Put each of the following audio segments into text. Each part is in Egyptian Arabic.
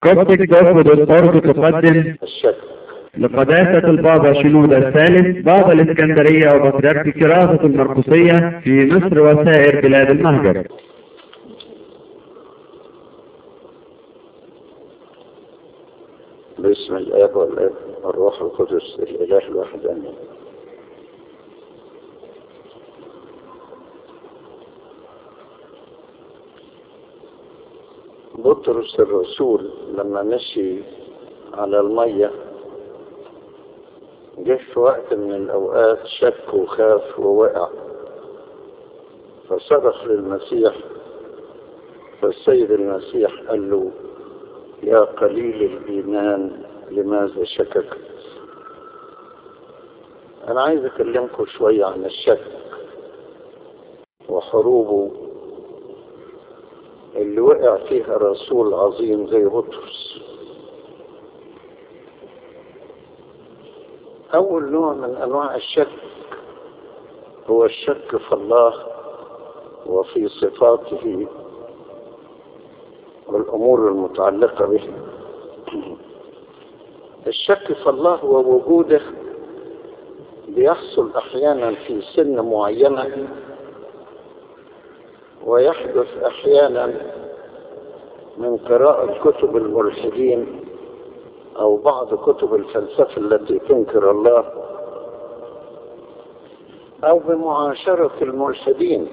كوبتك دوت أورج تقدم الشك لقداسة البابا شنودة الثالث بابا الإسكندرية وبطريرك كراسة المرقسية في مصر وسائر بلاد المهجر باسم الآب والابن والروح القدس الإله الواحد آمين بطرس الرسول لما مشي على المية جه في وقت من الأوقات شك وخاف ووقع فصرخ للمسيح فالسيد المسيح قال له يا قليل الإيمان لماذا شككت أنا عايز أكلمكم شوية عن الشك وحروبه اللي وقع فيها رسول عظيم زي بطرس أول نوع من أنواع الشك هو الشك في الله وفي صفاته والأمور المتعلقة به الشك في الله ووجوده بيحصل أحيانا في سن معينة ويحدث أحيانا من قراءة كتب الملحدين أو بعض كتب الفلسفة التي تنكر الله أو بمعاشرة الملحدين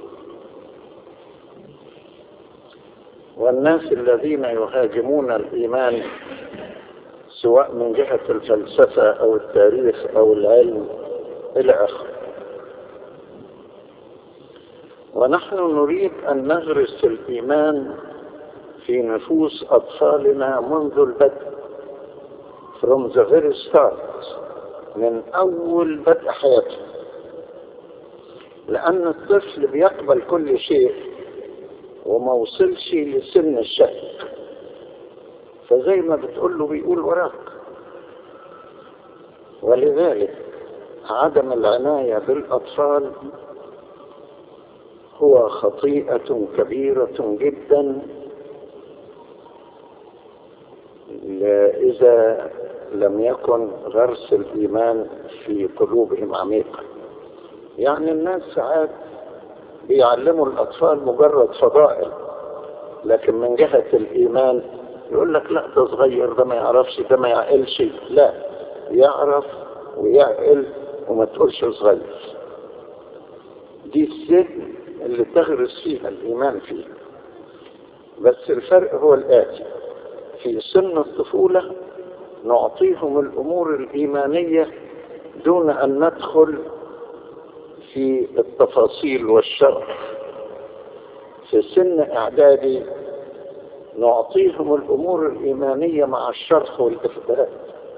والناس الذين يهاجمون الإيمان سواء من جهة الفلسفة أو التاريخ أو العلم إلى آخره ونحن نريد أن نغرس الإيمان في نفوس أطفالنا منذ البدء from the very start من أول بدء حياته لأن الطفل بيقبل كل شيء وما وصلش لسن الشك فزي ما بتقول له بيقول وراك ولذلك عدم العناية بالأطفال هو خطيئة كبيرة جدا إذا لم يكن غرس الإيمان في قلوبهم عميقا يعني الناس ساعات بيعلموا الأطفال مجرد فضائل لكن من جهة الإيمان يقول لك لا ده صغير ده ما يعرفش ده ما يعقلش لا يعرف ويعقل وما تقولش صغير دي السن اللي تغرس فيها الإيمان فيه بس الفرق هو الآتي في سن الطفولة نعطيهم الأمور الإيمانية دون أن ندخل في التفاصيل والشرح في سن إعدادي نعطيهم الأمور الإيمانية مع الشرح والإثبات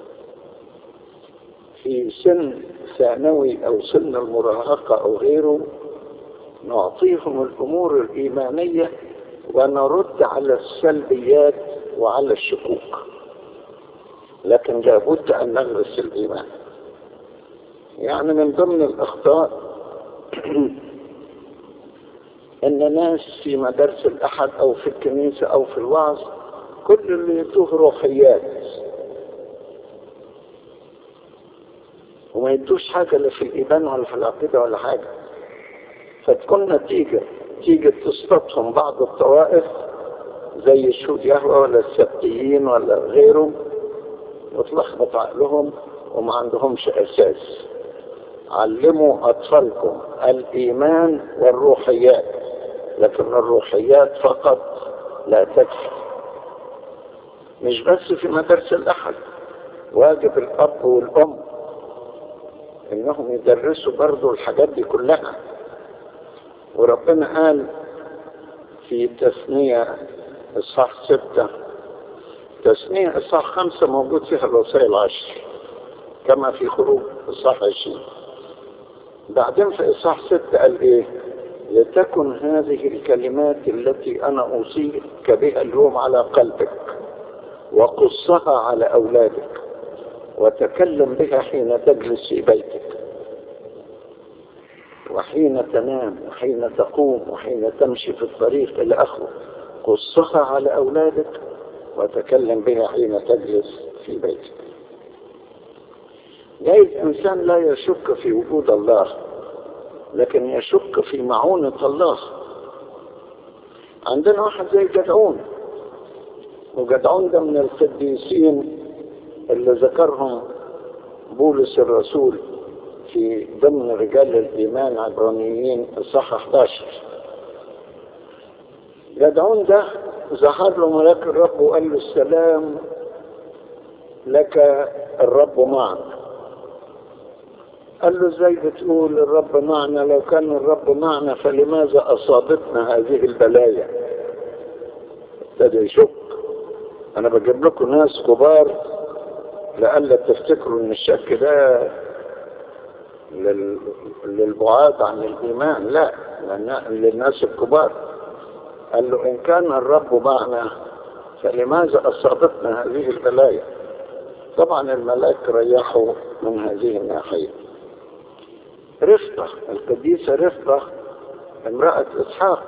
في سن ثانوي أو سن المراهقة أو غيره نعطيهم الأمور الإيمانية ونرد على السلبيات وعلى الشكوك لكن لابد أن نغرس الإيمان يعني من ضمن الأخطاء ان ناس في مدارس الاحد او في الكنيسة او في الوعظ كل اللي يدوه روحيات وما يدوش حاجة لا في الايمان ولا في العقيدة ولا حاجة فتكون نتيجة تيجي تصطادهم بعض الطوائف زي الشهود يهوى ولا السبتيين ولا غيرهم وتلخبط عقلهم وما عندهمش اساس علموا أطفالكم الإيمان والروحيات لكن الروحيات فقط لا تكفي مش بس في مدارس الأحد واجب الأب والأم إنهم يدرسوا برضو الحاجات دي كلها وربنا قال في تثنية إصحاح ستة تثنية إصحاح خمسة موجود فيها الوصايا العشر كما في خروج إصحاح عشرين بعدين في إصحاح ستة قال إيه لتكن هذه الكلمات التي أنا أوصيك بها اليوم على قلبك وقصها على أولادك وتكلم بها حين تجلس في بيتك وحين تنام وحين تقوم وحين تمشي في الطريق إلى آخره قصها على أولادك وتكلم بها حين تجلس في بيتك جايز إنسان لا يشك في وجود الله لكن يشك في معونة الله عندنا واحد زي جدعون وجدعون ده من القديسين اللي ذكرهم بولس الرسول في ضمن رجال الإيمان عبرانيين الصح 11 جدعون ده ظهر له ملاك الرب وقال له السلام لك الرب معك قال له ازاي بتقول الرب معنا لو كان الرب معنا فلماذا اصابتنا هذه البلايا ابتدى يشك انا بجيب لكم ناس كبار لألا تفتكروا ان الشك ده لل... للبعاد عن الايمان لا للناس الكبار قال له ان كان الرب معنا فلماذا اصابتنا هذه البلايا طبعا الملاك ريحوا من هذه الناحيه رفقة القديسة رفقة امرأة إسحاق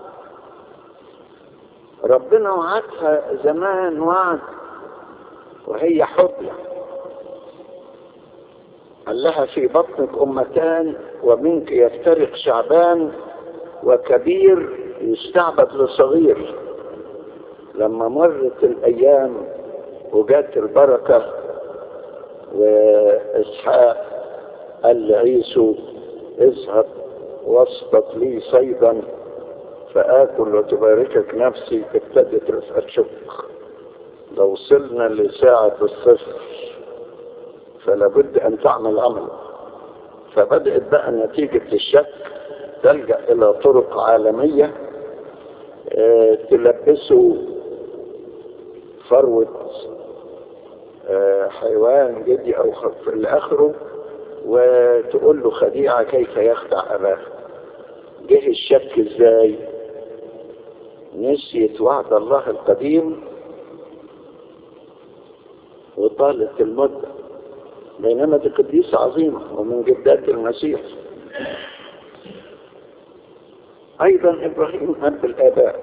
ربنا وعدها زمان وعد وهي حبلى قال لها في بطنك أمتان ومنك يفترق شعبان وكبير يستعبد لصغير لما مرت الأيام وجات البركة وإسحاق قال لعيسو اذهب واسقط لي صيدا فآكل وتباركك نفسي ابتدت رفقة شك لو وصلنا لساعة الصفر فلابد أن تعمل عمل فبدأت بقى نتيجة الشك تلجأ إلى طرق عالمية اه تلبسه فروة اه حيوان جدي أو إلى آخره وتقول له خديعة كيف يخدع أباه جه الشك ازاي نسيت وعد الله القديم وطالت المدة بينما دي قديسة عظيمة ومن جدات المسيح أيضا إبراهيم أب الآباء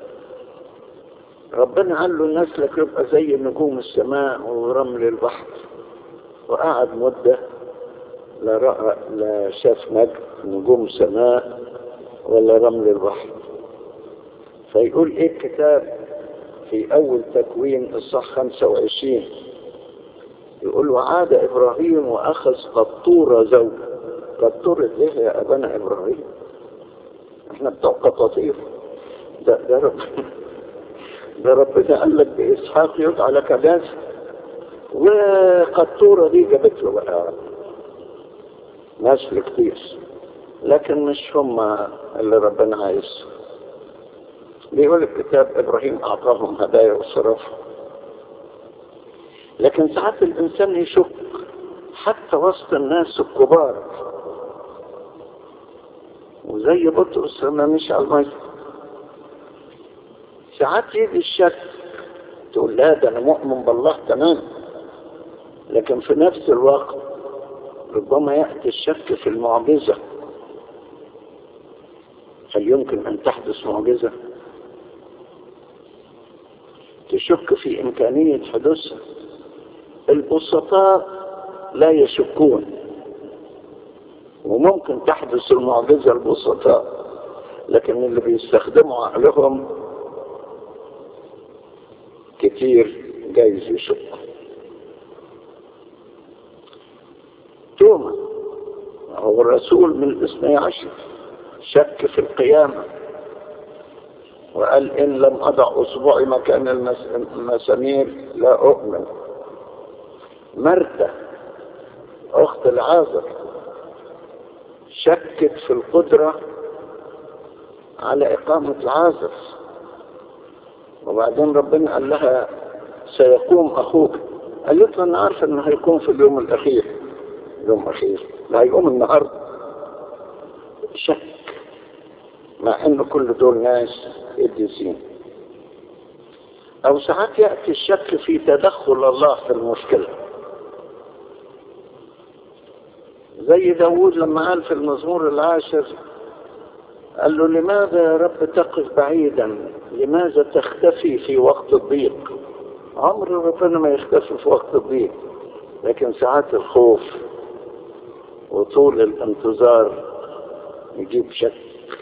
ربنا قال له نسلك يبقى زي نجوم السماء ورمل البحر وقعد مدة لا رأى لا شاف نجم نجوم سماء ولا رمل البحر فيقول ايه الكتاب في اول تكوين الصح 25 يقول وعاد ابراهيم واخذ قطورة زوج قطورة ايه يا ابانا ابراهيم احنا بتوع قطاطير ده ده رب ده ربنا قال لك باسحاق يدعى لك ناس وقطورة دي جابت له بقى نسل كتير لكن مش هم اللي ربنا عايز بيقول الكتاب ابراهيم اعطاهم هدايا وصرفهم لكن ساعات الانسان يشك حتى وسط الناس الكبار وزي بطرس لما مشي على الميه ساعات يجي الشك تقول لا ده انا مؤمن بالله تمام لكن في نفس الوقت ربما يأتي الشك في المعجزة هل يمكن أن تحدث معجزة تشك في إمكانية حدوثها البسطاء لا يشكون وممكن تحدث المعجزة البسطاء لكن اللي بيستخدموا عقلهم كتير جايز يشكوا توما هو الرسول من الاثني عشر شك في القيامة وقال إن لم أضع أصبعي مكان المسامير لا أؤمن مرتة أخت العازر شكت في القدرة على إقامة العازر وبعدين ربنا قال لها سيقوم أخوك قالت له أنا عارفة إنه هيكون في اليوم الأخير يوم أخير لا هيقوم النهاردة شك مع ان كل دول ناس قديسين او ساعات يأتي الشك في تدخل الله في المشكلة زي داود لما قال في المزمور العاشر قال له لماذا يا رب تقف بعيدا لماذا تختفي في وقت الضيق عمر ربنا ما يختفي في وقت الضيق لكن ساعات الخوف وطول الانتظار يجيب شك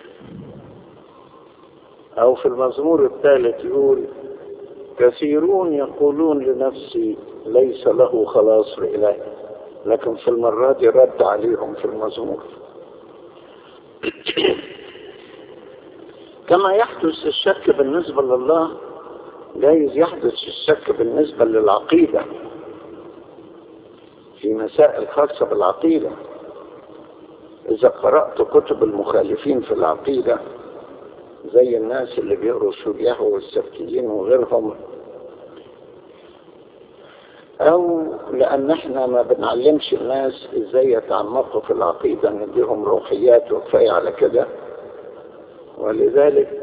او في المزمور الثالث يقول كثيرون يقولون لنفسي ليس له خلاص لإله لكن في المرة دي رد عليهم في المزمور كما يحدث الشك بالنسبة لله جايز يحدث الشك بالنسبة للعقيدة في مسائل خاصة بالعقيدة إذا قرأت كتب المخالفين في العقيدة زي الناس اللي بيقروا الشريعة والسبتيين وغيرهم أو لأن احنا ما بنعلمش الناس إزاي يتعمقوا في العقيدة نديهم روحيات وكفاية على كده ولذلك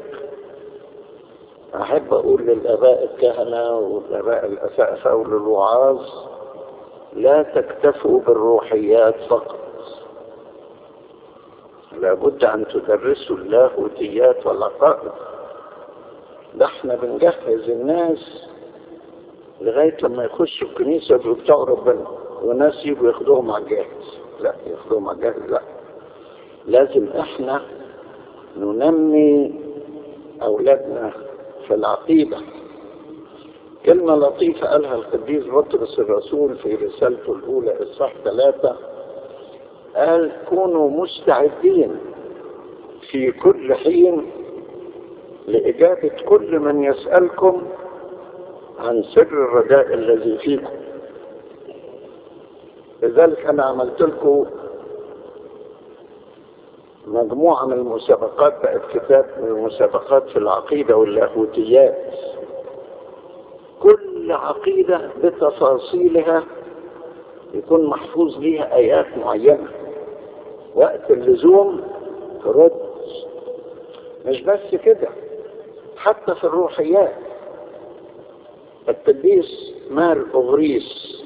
أحب أقول للآباء الكهنة والآباء الأسقفة وللوعاظ لا تكتفوا بالروحيات فقط لابد أن تدرسوا اللاهوتيات والعقائد ده احنا بنجهز الناس لغاية لما يخشوا الكنيسة بتوع ربنا وناس يجوا ياخدوهم على الجاهز لا ياخدوهم على الجاهز لا لازم احنا ننمي أولادنا في العقيدة كلمة لطيفة قالها القديس بطرس الرسول في رسالته الأولى إصحاح ثلاثة قال كونوا مستعدين في كل حين لإجابة كل من يسألكم عن سر الرجاء الذي فيكم لذلك أنا عملت لكم مجموعة من المسابقات بقت كتاب من المسابقات في العقيدة واللاهوتيات كل عقيدة بتفاصيلها يكون محفوظ ليها آيات معينة وقت اللزوم ترد مش بس كده حتى في الروحيات القديس مار أغريس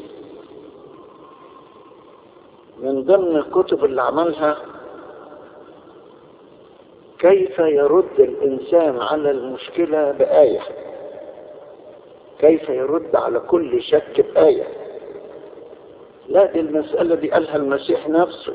من ضمن الكتب اللي عملها كيف يرد الإنسان على المشكلة بآية كيف يرد على كل شك بآية لا دي المسألة دي قالها المسيح نفسه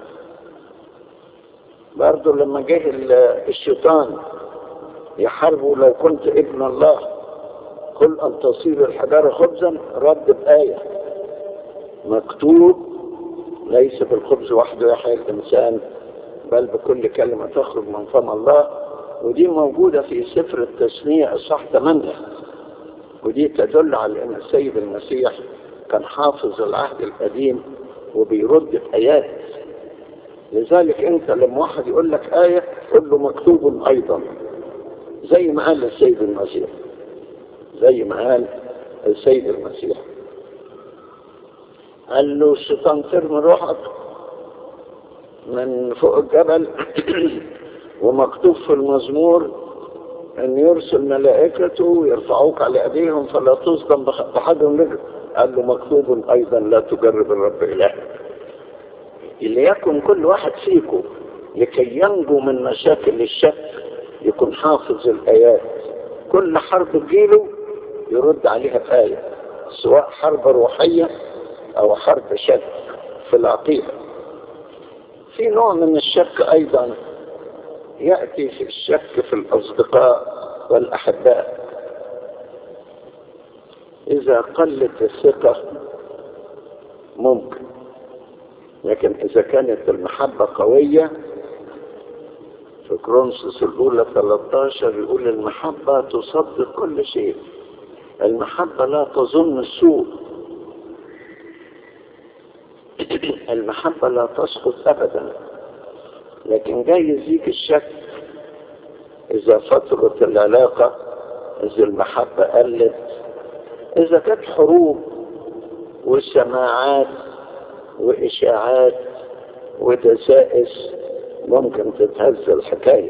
برضه لما جه الشيطان يحاربه لو كنت ابن الله قل أن تصير الحجارة خبزا رد بآية مكتوب ليس بالخبز وحده يحيى الإنسان بل بكل كلمة تخرج من فم الله ودي موجودة في سفر التسمية الصح 8 ودي تدل على أن السيد المسيح كان حافظ العهد القديم وبيرد بآيات لذلك أنت لما واحد يقول لك آية قل له مكتوب أيضا زي ما قال السيد المسيح زي ما قال السيد المسيح قال له الشيطان ترمي روحك من فوق الجبل ومكتوب في المزمور ان يرسل ملائكته يرفعوك على ايديهم فلا تصدم بحدهم رجل قال له مكتوب ايضا لا تجرب الرب الهك ليكن كل واحد فيكم لكي ينجو من مشاكل الشك يكون حافظ الايات كل حرب تجيله يرد عليها بآية سواء حرب روحية او حرب شك في العقيده في نوع من الشك أيضا يأتي في الشك في الأصدقاء والأحباء إذا قلت الثقة ممكن لكن إذا كانت المحبة قوية في كرونسوس الأولى 13 يقول المحبة تصدق كل شيء المحبة لا تظن السوء المحبة لا تسقط أبدا لكن جاي يزيك الشك إذا فترة العلاقة إذا المحبة قلت إذا كانت حروب وسماعات وإشاعات ودسائس ممكن تتهز الحكاية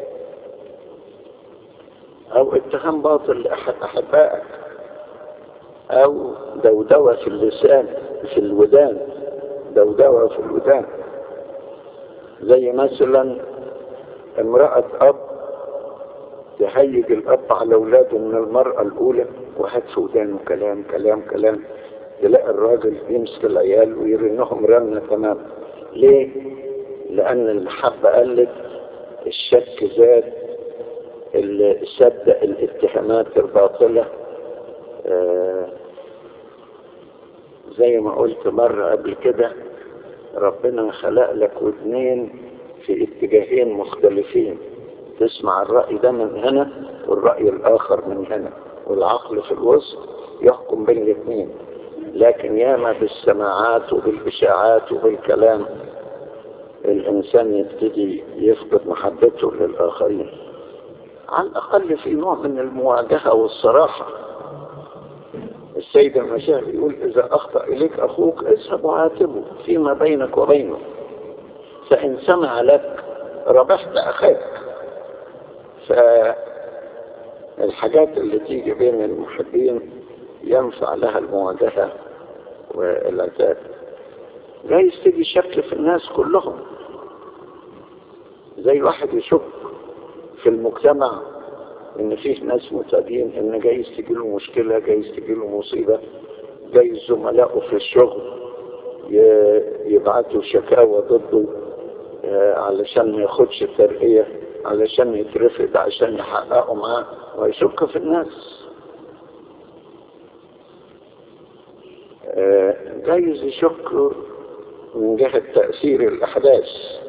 أو اتهام باطل لأحد أحبائك أو دودوة في اللسان في الودان دودوة في الودان زي مثلا امرأة أب يهيج الأب على أولاده من المرأة الأولى وهات في ودانه كلام كلام كلام تلاقي الراجل يمسك العيال ويرنهم رنة تمام ليه؟ لأن المحبة قلت الشك زاد صدق الاتهامات الباطلة آه زي ما قلت مرة قبل كده ربنا خلق لك ودنين في اتجاهين مختلفين تسمع الرأي ده من هنا والرأي الآخر من هنا والعقل في الوسط يحكم بين الاثنين لكن ياما بالسماعات وبالإشاعات وبالكلام الإنسان يبتدي يفقد محبته للآخرين على الأقل في نوع من المواجهة والصراحة السيد المشايخ يقول إذا أخطأ إليك أخوك اذهب وعاتبه فيما بينك وبينه فإن سمع لك ربحت أخاك فالحاجات اللي تيجي بين المحبين ينفع لها المواجهة والعتاب جايز تيجي شك في الناس كلهم زي واحد يشك في المجتمع ان فيه ناس متابعين ان جايز تجي له مشكلة جايز تجي له مصيبة جايز زملائه في الشغل يبعتوا شكاوى ضده علشان ما ياخدش ترقية علشان يترفض عشان يحققوا معاه ويشك في الناس جايز يشك من جهة تأثير الأحداث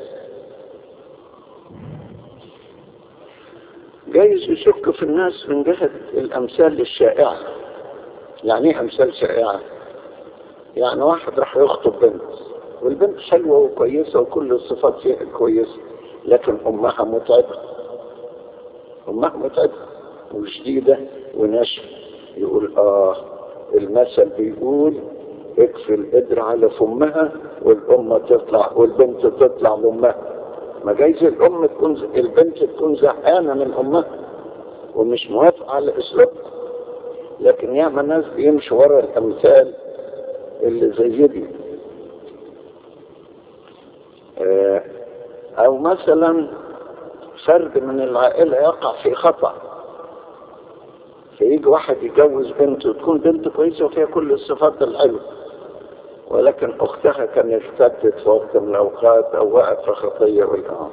جايز يشك في الناس من جهة الأمثال الشائعة يعني ايه أمثال شائعة يعني واحد راح يخطب بنت والبنت حلوة وكويسة وكل الصفات فيها كويسة لكن أمها متعبة أمها متعبة وشديدة وناشفة يقول آه المثل بيقول اكفي القدر على فمها والأم تطلع والبنت تطلع لأمها ما جايز الأم تكون البنت تكون زهقانة من أمها ومش موافقة على أسلوبها لكن ياما ناس بيمشوا ورا الأمثال اللي زي دي أو مثلا فرد من العائلة يقع في خطأ فيجي واحد يجوز بنته تكون بنت كويسة وفيها كل الصفات الحلوة ولكن أختها كان ارتدت في وقت من الأوقات أو وقعت في خطية والآن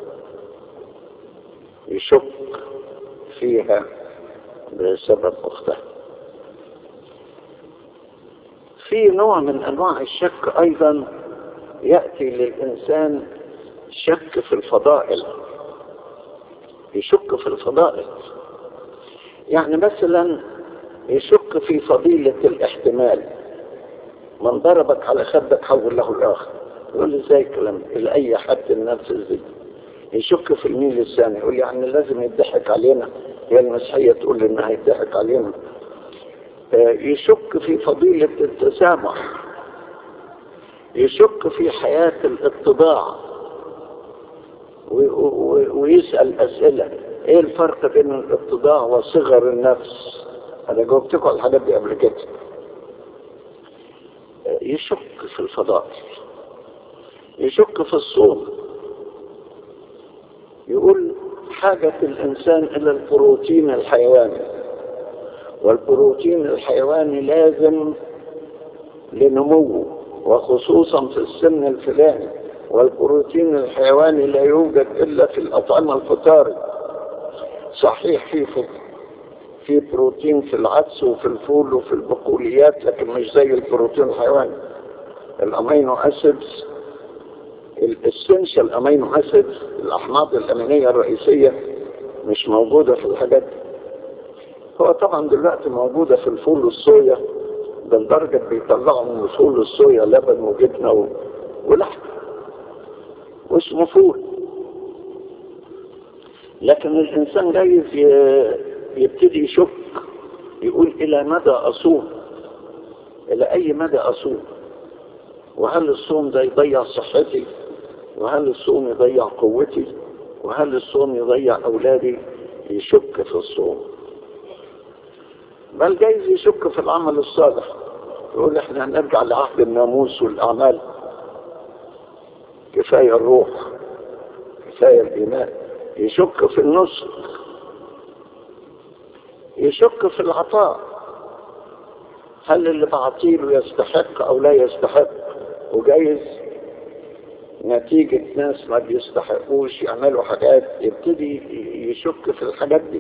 يشك فيها بسبب أختها في نوع من أنواع الشك أيضا يأتي للإنسان شك في الفضائل يشك في الفضائل يعني مثلا يشك في فضيلة الاحتمال من ضربك على خدك حول له الآخر يقول لي ازاي الكلام لأي حد النفس ازاي يشك في الميل الثاني يقول يعني لازم يضحك علينا هي المسيحية تقول لي انها يضحك علينا يشك في فضيلة التسامح يشك في حياة الاتضاع ويسأل أسئلة ايه الفرق بين الاتضاع وصغر النفس انا جاوبتكم على الحاجات دي قبل كده يشك في الفضائل يشك في الصوم يقول حاجة الإنسان إلى البروتين الحيواني والبروتين الحيواني لازم لنموه وخصوصا في السن الفلاني والبروتين الحيواني لا يوجد إلا في الأطعمة الفطاري صحيح في في بروتين في العدس وفي الفول وفي البقوليات لكن مش زي البروتين الحيواني الامينو اسيدز الاسنشال امينو اسيدز الاحماض الامينيه الرئيسيه مش موجوده في الحاجات دي هو طبعا دلوقتي موجوده في الفول والصويا ده لدرجه بيطلعوا من الفول والصويا لبن وجبنه ولحم واسمه فول لكن الإنسان جايز يبتدي يشك يقول إلى مدى أصوم إلى أي مدى أصوم وهل الصوم ده يضيع صحتي وهل الصوم يضيع قوتي وهل الصوم يضيع أولادي يشك في الصوم بل جايز يشك في العمل الصالح يقول احنا هنرجع لعهد الناموس والأعمال كفاية الروح كفاية الإيمان يشك في النصر يشك في العطاء هل اللي بعطيله يستحق او لا يستحق وجايز نتيجة ناس ما بيستحقوش يعملوا حاجات يبتدي يشك في الحاجات دي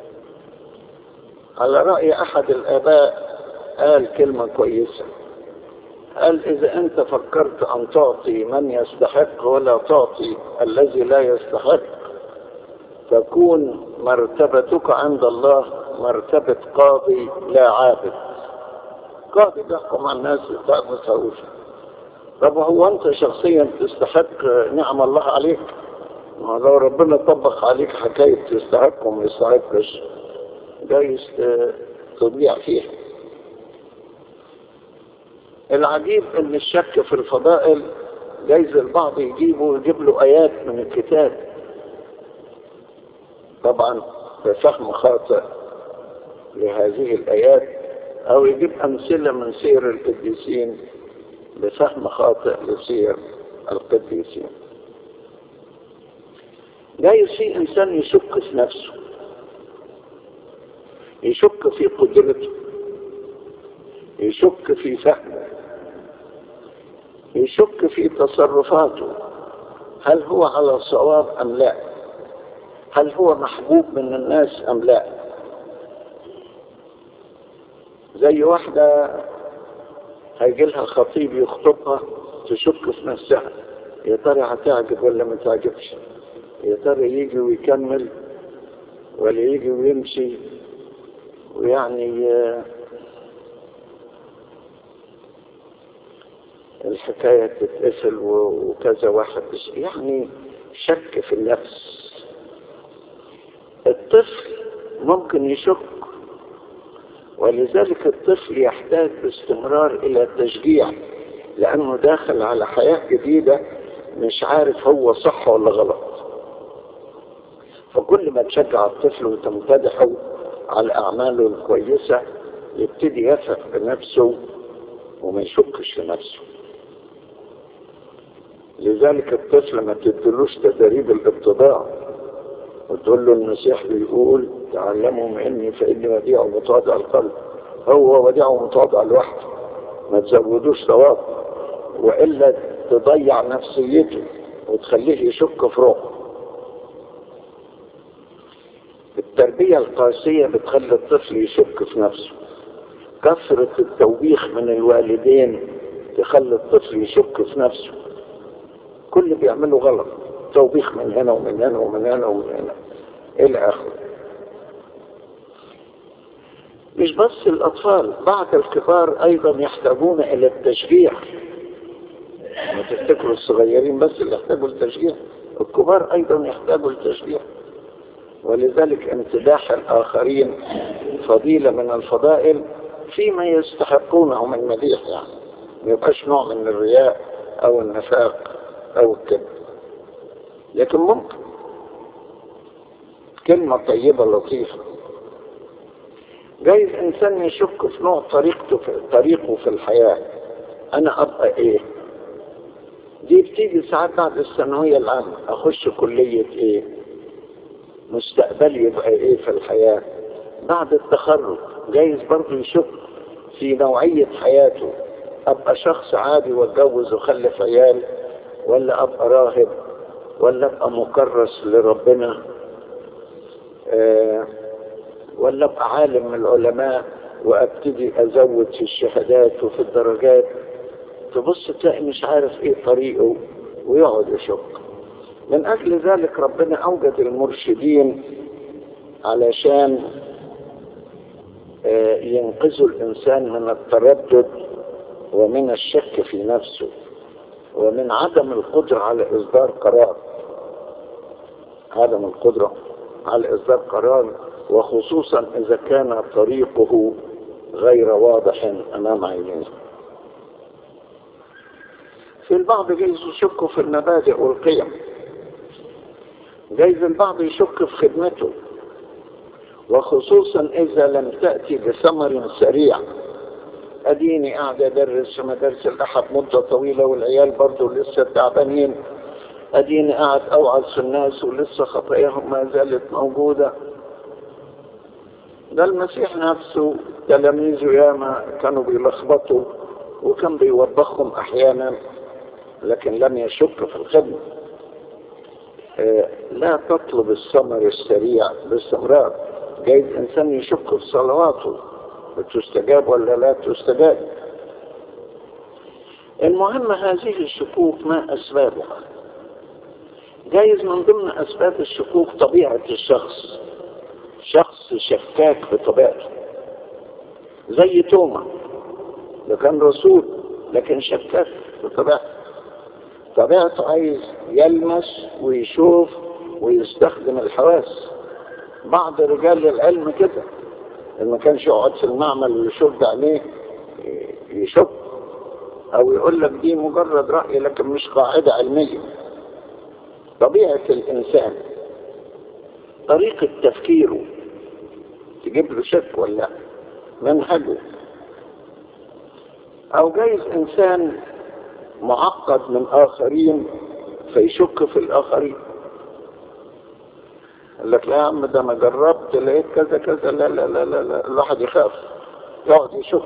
على رأي أحد الآباء قال كلمة كويسة قال إذا أنت فكرت أن تعطي من يستحق ولا تعطي الذي لا يستحق تكون مرتبتك عند الله مرتبة قاضي لا عابد قاضي بيحكم على الناس ما تسويش طب هو أنت شخصيا تستحق نعم الله عليك ما لو ربنا طبق عليك حكاية تستحق وما يستحقش جايز تضيع فيها العجيب ان الشك في الفضائل جايز البعض يجيبه ويجيب له ايات من الكتاب طبعا بفهم خاطئ لهذه الايات او يجيب امثله من سير القديسين بفهم خاطئ لسير القديسين جايز في انسان يشك في نفسه يشك في قدرته يشك في فهمه يشك في تصرفاته هل هو على صواب ام لا هل هو محبوب من الناس ام لا زي واحدة هيجي لها خطيب يخطبها تشك في نفسها يا ترى هتعجب ولا ما تعجبش يا ترى يجي ويكمل ولا يجي ويمشي ويعني الحكاية تتقفل وكذا واحد يعني شك في النفس الطفل ممكن يشك ولذلك الطفل يحتاج باستمرار إلى التشجيع لأنه داخل على حياة جديدة مش عارف هو صح ولا غلط فكل ما تشجع الطفل وتمتدحه على أعماله الكويسة يبتدي يثق بنفسه وما يشكش في نفسه لذلك الطفل ما تدلوش تدريب الابتداع وتقول له المسيح بيقول تعلموا مني فإني وديع ومتواضع القلب هو وديع ومتواضع لوحده ما تزودوش ثواب وإلا تضيع نفسيته وتخليه يشك في روحه التربية القاسية بتخلي الطفل يشك في نفسه كثرة التوبيخ من الوالدين تخلي الطفل يشك في نفسه كل بيعمله غلط توبيخ من هنا ومن هنا ومن هنا ومن هنا الى اخره مش بس الاطفال بعض الكبار ايضا يحتاجون الى التشجيع ما تفتكروا الصغيرين بس اللي يحتاجوا التشجيع الكبار ايضا يحتاجوا التشجيع ولذلك امتداح الاخرين فضيلة من الفضائل فيما يستحقونه من مديح يعني ما يبقاش نوع من الرياء او النفاق او الكذب لكن ممكن كلمة طيبة لطيفة جايز انسان يشك في نوع طريقته في طريقه في الحياة انا ابقى ايه دي بتيجي ساعات بعد الثانوية العامة اخش كلية ايه مستقبلي يبقى ايه في الحياة بعد التخرج جايز برضه يشك في نوعية حياته ابقى شخص عادي واتجوز وخلف عيال ولا ابقى راهب ولا ابقى مكرس لربنا آه ولا ابقى عالم من العلماء وابتدي ازود في الشهادات وفي الدرجات تبص تلاقي مش عارف ايه طريقه ويقعد يشك من اجل ذلك ربنا اوجد المرشدين علشان آه ينقذوا الانسان من التردد ومن الشك في نفسه ومن عدم القدرة على إصدار قرار عدم القدرة على إصدار قرار وخصوصا إذا كان طريقه غير واضح أمام عينيه في البعض جايز يشك في المبادئ والقيم جايز البعض يشك في خدمته وخصوصا إذا لم تأتي بثمر سريع اديني قاعد ادرس في مدارس الاحد مدة طويلة والعيال برضه لسه تعبانين اديني قاعد اوعظ في الناس ولسه خطاياهم ما زالت موجودة ده المسيح نفسه تلاميذه ياما كانوا بيلخبطوا وكان بيوبخهم احيانا لكن لم يشك في الخدمة آه، لا تطلب الثمر السريع باستمرار جايز انسان يشك في صلواته بتستجاب ولا لا تستجاب المهم هذه الشكوك ما اسبابها جايز من ضمن اسباب الشكوك طبيعة الشخص شخص شكاك بطبيعته زي توما ده كان رسول لكن شكاك بطبيعته طبيعته عايز يلمس ويشوف ويستخدم الحواس بعض رجال العلم كده ما كانش يقعد في المعمل ويشد عليه يشك او يقول لك دي مجرد رأي لكن مش قاعدة علمية طبيعة الانسان طريقة تفكيره تجيب له شك ولا لا منهجه او جايز انسان معقد من اخرين فيشك في الاخرين قال لك لا يا عم ده انا جربت لقيت كذا كذا لا لا لا لا, لا. الواحد يخاف يقعد يشك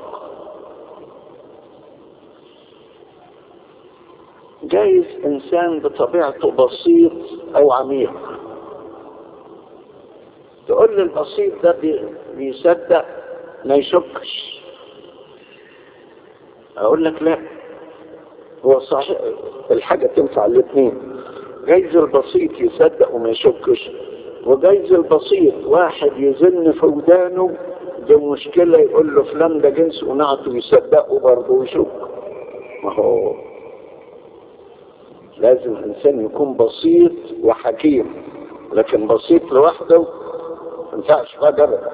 جايز انسان بطبيعته بسيط او عميق تقول لي البسيط ده بي- بيصدق ما يشكش اقول لك لا هو صحيح الحاجة تنفع الاثنين جايز البسيط يصدق وما يشكش وجايز البسيط واحد يزن في ودانه بمشكلة يقول له فلان ده جنس ونعته يصدقه برضه ويشك ما هو لازم الإنسان يكون بسيط وحكيم لكن بسيط لوحده ما ينفعش حاجة أبدا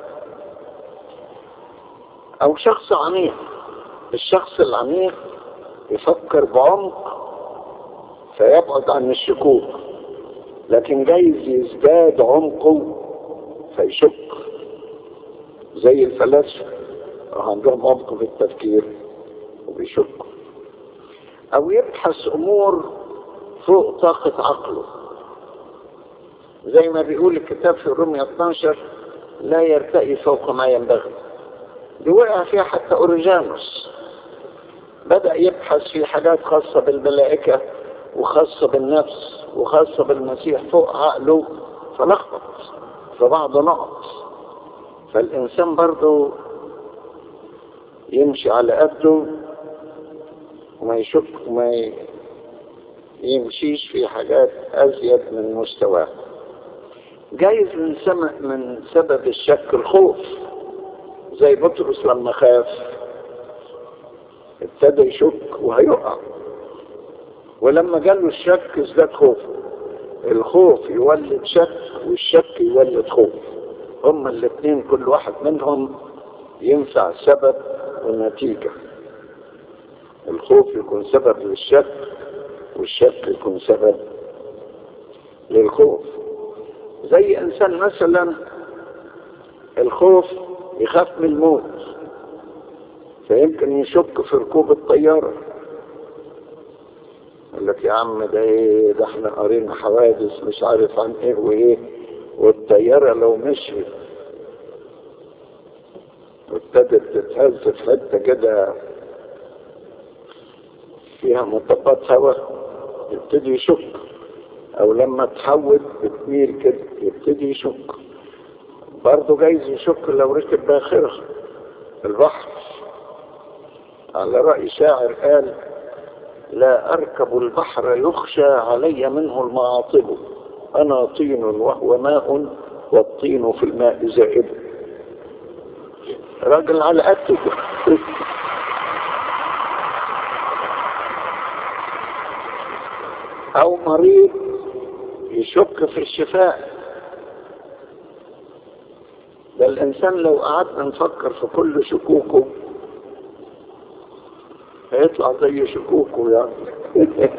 أو شخص عميق الشخص العميق يفكر بعمق فيبعد عن الشكوك لكن جايز يزداد عمقه فيشك زي الفلاسفة عندهم عمق في التفكير وبيشكوا او يبحث امور فوق طاقة عقله زي ما بيقول الكتاب في رومية 12 لا يرتقي فوق ما ينبغي دي وقع فيها حتى اوريجانوس بدأ يبحث في حاجات خاصة بالملائكة وخاصة بالنفس وخاصة بالمسيح فوق عقله فلخبط في بعض نقط فالإنسان برضه يمشي على قده وما يشك وما ي- يمشيش في حاجات أزيد من مستواه جايز من, سم... من سبب الشك الخوف زي بطرس لما خاف ابتدى يشك وهيقع ولما جاله الشك ازداد خوفه الخوف يولد شك والشك يولد خوف هما الاثنين كل واحد منهم ينفع سبب ونتيجة الخوف يكون سبب للشك والشك يكون سبب للخوف زي انسان مثلا الخوف يخاف من الموت فيمكن يشك في ركوب الطيارة يقول لك يا عم ده ايه ده احنا قارين حوادث مش عارف عن ايه وايه والطيارة لو مشيت وابتدت تتهز في حتة كده فيها مطبات هواء يبتدي يشك او لما تحود بتميل كده يبتدي يشك برضه جايز يشك لو ركب باخرة البحر على رأي شاعر قال لا أركب البحر يخشى علي منه المعاطب أنا طين وهو ماء والطين في الماء زائد راجل على قده أو مريض يشك في الشفاء ده الإنسان لو قعدنا نفكر في كل شكوكه هيطلع زي شكوكه يعني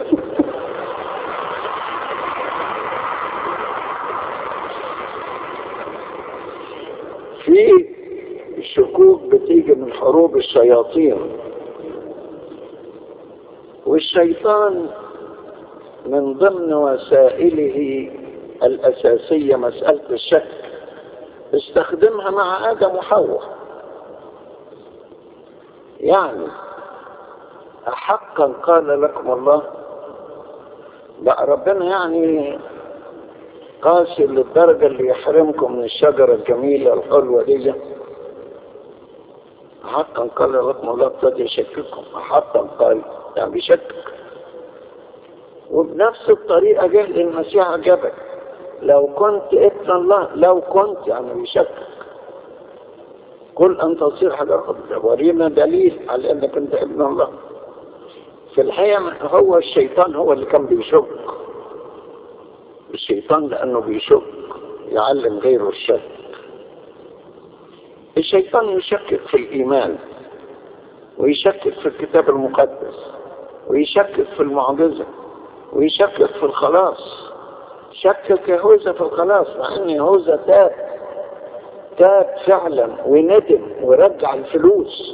في الشكوك بتيجي من حروب الشياطين والشيطان من ضمن وسائله الأساسية مسألة الشك استخدمها مع آدم وحواء يعني أحقا قال لكم الله بقى ربنا يعني قاسي للدرجة اللي يحرمكم من الشجرة الجميلة الحلوة دي حقا قال لكم الله ابتدى يشكككم حقا قال يعني بيشكك وبنفس الطريقة جه للمسيح جبل لو كنت ابن الله لو كنت يعني بيشكك قل أن تصير حجر ورينا دليل على أنك أنت ابن الله في الحقيقة هو الشيطان هو اللي كان بيشك الشيطان لأنه بيشك يعلم غيره الشك الشيطان يشكك في الإيمان ويشكك في الكتاب المقدس ويشكك في المعجزة ويشكك في الخلاص شكك يهوذا في الخلاص مع ان يهوذا تاب تاب فعلا وندم ورجع الفلوس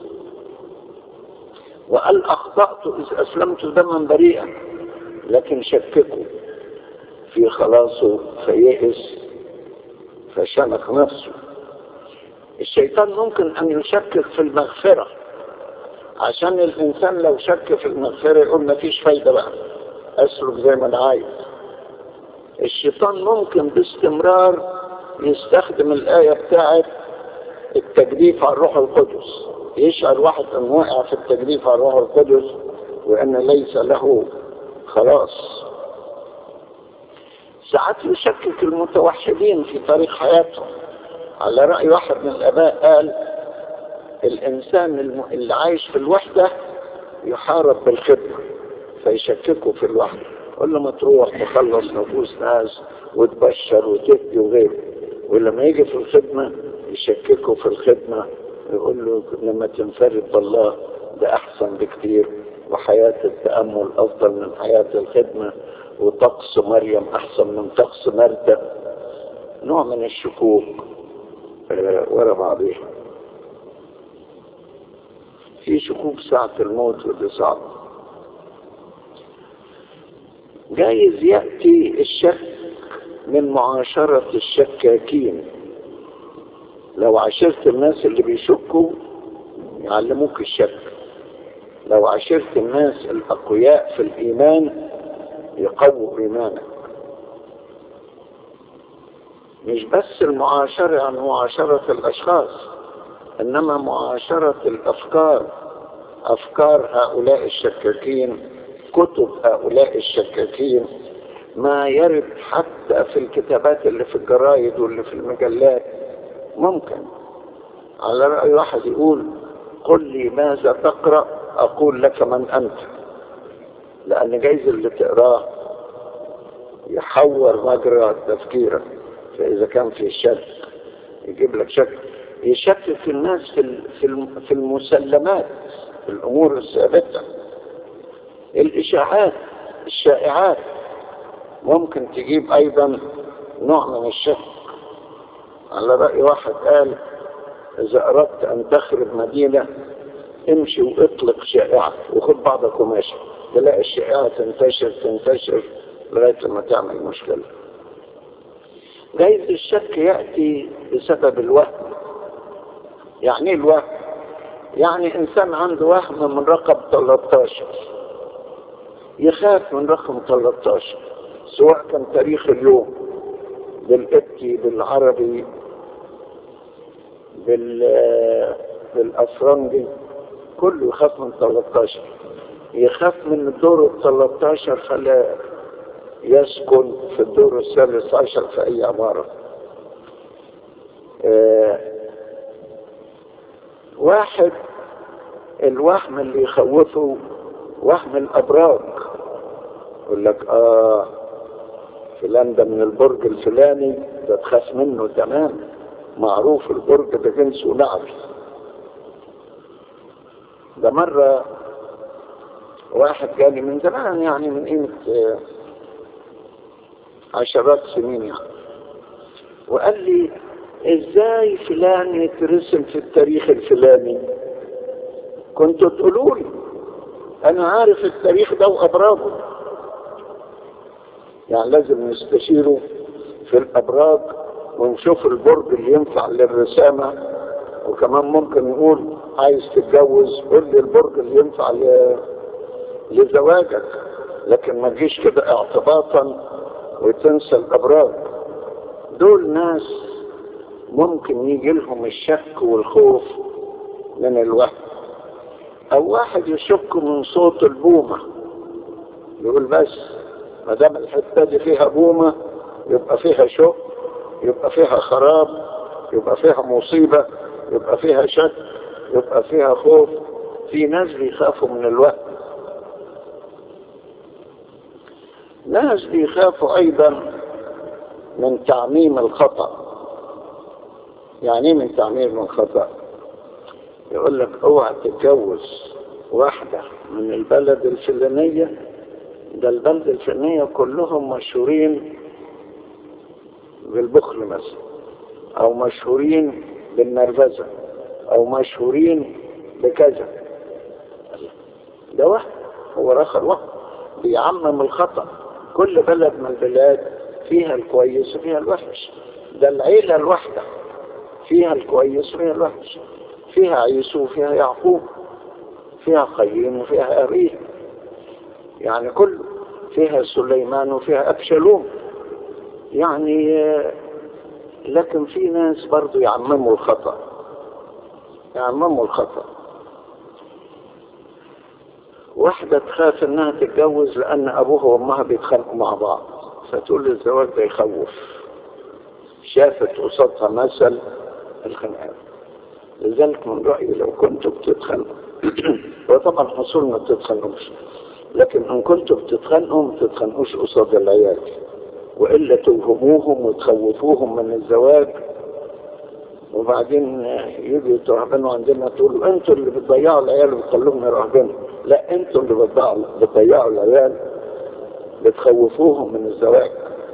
وقال اخطأت اذ اسلمت دما بريئا لكن شككوا في خلاصه فيئس فشنق نفسه الشيطان ممكن ان يشكك في المغفرة عشان الانسان لو شك في المغفرة يقول مفيش فايدة بقى اسلك زي ما انا عايز الشيطان ممكن باستمرار يستخدم الآية بتاعت التجديف على الروح القدس يشعر واحد أن وقع في التجديف على الروح القدس وأن ليس له خلاص ساعات يشكك المتوحدين في طريق حياتهم على رأي واحد من الآباء قال الإنسان اللي عايش في الوحدة يحارب بالخدمة فيشككوا في الوحدة كل ما تروح تخلص نفوس ناس وتبشر وتهدي وغيره ولما يجي في الخدمة يشككوا في الخدمة يقول له لما تنفرد بالله ده أحسن بكتير وحياة التأمل أفضل من حياة الخدمة وطقس مريم أحسن من طقس مرتة نوع من الشكوك آه ورا بعضها في شكوك ساعة الموت ودي صعب جايز يأتي الشك من معاشرة الشكاكين لو عاشرت الناس اللي بيشكوا يعلموك الشك لو عاشرت الناس الأقوياء في الإيمان يقووا إيمانك مش بس المعاشرة عن معاشرة الأشخاص إنما معاشرة الأفكار أفكار هؤلاء الشكاكين كتب هؤلاء الشكاكين ما يرد حتى في الكتابات اللي في الجرايد واللي في المجلات ممكن على رأي واحد يقول قل لي ماذا تقرأ أقول لك من أنت لأن جايز اللي تقراه يحور مجرى تفكيرك فإذا كان في شك يجيب لك شك يشكك الناس في في المسلمات في الأمور الثابتة الإشاعات الشائعات ممكن تجيب أيضا نوع من الشك على رأي واحد قال إذا أردت أن تخرب مدينة امشي واطلق شائعة وخد بعضك وماشي تلاقي الشائعة تنتشر تنتشر لغاية لما تعمل مشكلة جايز الشك يأتي بسبب الوهم يعني ايه الوهم يعني انسان عنده وهم من رقم 13 يخاف من رقم 13 سواء كان تاريخ اليوم بالقبطي بالعربي بال بالافرنجي كله يخاف من 13 يخاف من الدور ال 13 فلا يسكن في الدور الثالث عشر في اي عمارة آه واحد الوهم اللي يخوفه وهم الابراج يقول لك اه فلان ده من البرج الفلاني ده تخاف منه تمام معروف البرج ده جنسه نعم ده مرة واحد جالي من زمان يعني من قيمة آه عشرات سنين يعني وقال لي ازاي فلان يترسم في التاريخ الفلاني كنتوا تقولوا لي انا عارف التاريخ ده وابراجه يعني لازم نستشيره في الابراج ونشوف البرج اللي ينفع للرسامة وكمان ممكن نقول عايز تتجوز قول لي البرج اللي ينفع ل- لزواجك لكن ما تجيش كده اعتباطا وتنسى الابراج دول ناس ممكن يجي لهم الشك والخوف من الوهم او واحد يشك من صوت البومة يقول بس ما دام الحتة دي فيها بومة يبقى فيها شك يبقى فيها خراب يبقى فيها مصيبة يبقى فيها شك يبقى فيها خوف في ناس بيخافوا من الوهم ناس بيخافوا ايضا من تعميم الخطأ يعني ايه من تعميم الخطأ يقول لك اوعى تتجوز واحدة من البلد الفلانية ده البلد الفلانية كلهم مشهورين بالبخل مثلا او مشهورين بالنرفزة او مشهورين بكذا ده وهم هو رخر وهم بيعمم الخطأ كل بلد من البلاد فيها الكويس وفيها الوحش ده العيلة الواحدة فيها الكويس وفيها الوحش فيها عيسو وفيها يعقوب فيها قيم وفيها أبيه يعني كله فيها سليمان وفيها أبشالوم يعني آه، لكن في ناس برضو يعمموا الخطأ يعمموا الخطأ واحدة تخاف انها تتجوز لان ابوها وامها بيتخانقوا مع بعض فتقول الزواج ده يخوف شافت قصادها مثل الخناقات لذلك من رأيي لو كنتوا بتتخانقوا وطبعا حصول ما بتتخانقوش لكن ان كنتوا بتتخانقوا ما تتخانقوش قصاد العيال والا توهموهم وتخوفوهم من الزواج وبعدين يجوا يترهبنوا عندنا تقولوا انتوا اللي بتضيعوا العيال وبتخلوهم يرهبنوا لا انتوا اللي بتضيعوا بتضيعوا العيال بتخوفوهم من الزواج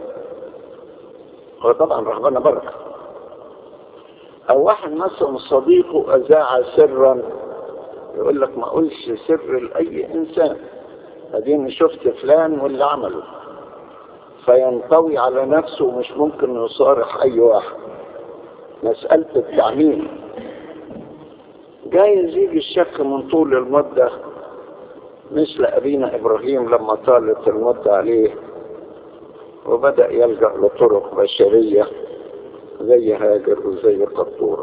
هو طبعا رهبنة بركة او واحد مثلا صديقه اذاع سرا يقول لك ما اقولش سر لاي انسان اديني شفت فلان واللي عمله فينطوي على نفسه ومش ممكن يصارح اي واحد مسألة التعميم جايز يجي الشك من طول المدة مثل أبينا إبراهيم لما طالت المدة عليه وبدأ يلجأ لطرق بشرية زي هاجر وزي قطورة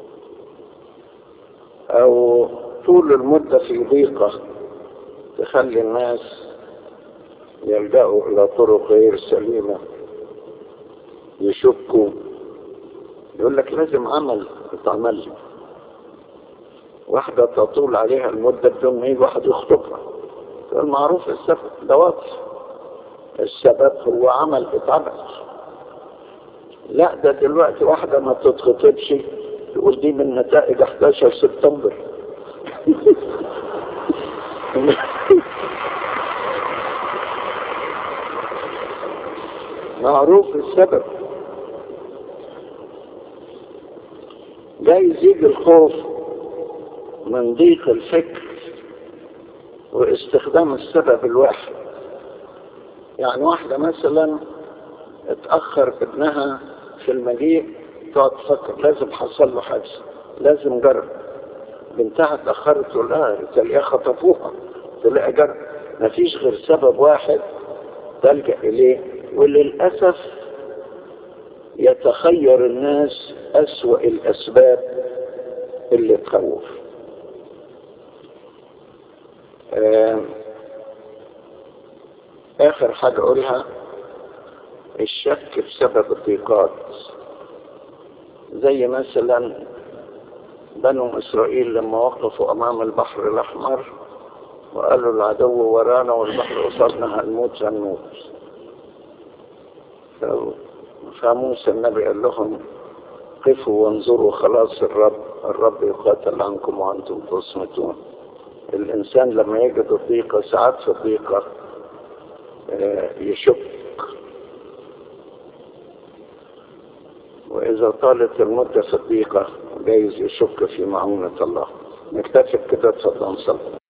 أو طول المدة في ضيقة تخلي الناس يلجأوا إلى طرق غير سليمة يشكوا يقول لك لازم عمل يتعمل واحدة تطول عليها المدة بدون ما يجي واحد يخطبها المعروف السبب ده واضح السبب هو عمل اتعمل لا ده دلوقتي واحدة ما تتخطبش تقول دي من نتائج 11 سبتمبر معروف السبب جايز يجي الخوف من ضيق الفكر واستخدام السبب الواحد يعني واحدة مثلا اتأخر ابنها في المجيء تقعد تفكر لازم حصل له حادث لازم جرب بنتها اتأخرت تقول لها تلاقيها خطفوها تلاقي جرب مفيش غير سبب واحد تلجأ إليه وللأسف يتخير الناس أسوأ الأسباب اللي تخوف آه آخر حاجة أقولها الشك بسبب الضيقات زي مثلا بنو إسرائيل لما وقفوا أمام البحر الأحمر وقالوا العدو ورانا والبحر قصادنا هنموت هنموت فموسى النبي قال لهم قفوا وانظروا خلاص الرب الرب يقاتل عنكم وأنتم تصمتون الإنسان لما يجد الضيقة ساعات في الضيقة يشك وإذا طالت المدة في الضيقة جايز يشك في معونة الله نكتفي كده تصدق نصلي